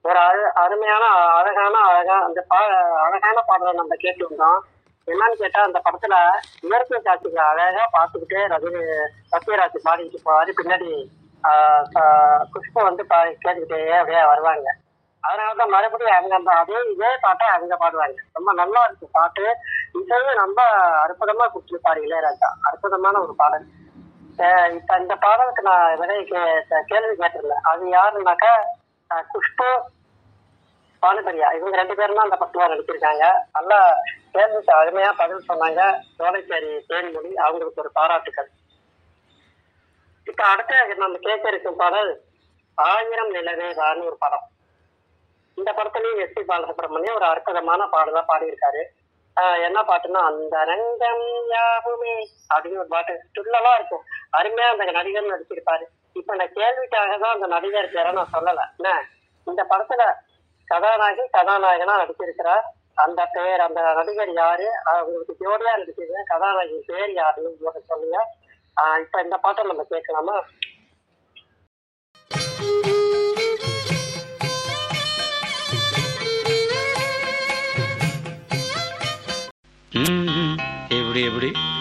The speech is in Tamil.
ஒரு அழ அருமையான அழகான அழகா அந்த பா அழகான பாடலை நம்ம கேட்டு வந்தோம் என்னன்னு கேட்டா அந்த படத்துல இயற்கை காட்சிகளை அழகா பார்த்துக்கிட்டே ரஜினி சத்யராஜ் பாடிட்டு போவாரு பின்னாடி ஆஹ் ச- புஷ்பா வந்து பா கேட்டுக்கிட்டே அப்படியே வருவாங்க அதனாலதான் மறுபடியும் அங்க அந்த அதே இதே பாட்டை அங்க பாடுவாங்க ரொம்ப நல்லா இருக்கு பாட்டு இசையும் ரொம்ப அற்புதமா கொடுத்துருப்பாரு இளையராஜா அற்புதமான ஒரு பாடல் அஹ் இப்ப இந்த பாடலுக்கு நான் விலை கே- கேள்வி கேட்டிருந்தேன் அது யாருன்னாக்கா அஹ் குஷ்பு பானுபரியா இவங்க ரெண்டு பேரும் தான் அந்த படத்துல நடிச்சிருக்காங்க நல்லா கேள்விக்கு அருமையா பதில் சொன்னாங்க சோலைச்சேரி தேன்மொழி அவங்களுக்கு ஒரு பாராட்டுக்கள் இப்ப அடுத்த நம்ம கேட்க இருக்கும் பாடல் ஆயிரம் நிலவே வான்னு ஒரு படம் இந்த படத்துலயும் எஸ் பி பாலசுப்ரமணியம் ஒரு அற்புதமான பாடலா பாடியிருக்காரு ஆஹ் என்ன பாட்டுன்னா அந்த ரங்கம் யாவுமே அப்படின்னு ஒரு பாட்டு துள்ளலா இருக்கும் அருமையா அந்த நடிகர் நடிச்சிருப்பாரு இப்ப இந்த கேள்விக்காக தான் அந்த நடிகர் பேரை நான் சொல்லல என்ன இந்த படத்துல கதாநாயகி கதாநாயகனா நடிச்சிருக்கிறார் அந்த பேர் அந்த நடிகர் யாரு அவங்களுக்கு ஜோடியா நடிச்சிருக்க கதாநாயகி பேர் யாருன்னு போட்டு சொல்லுங்க ஆஹ் இப்ப இந்த பாட்டை நம்ம கேட்கலாமா ம், ம். எப்படி எப்படி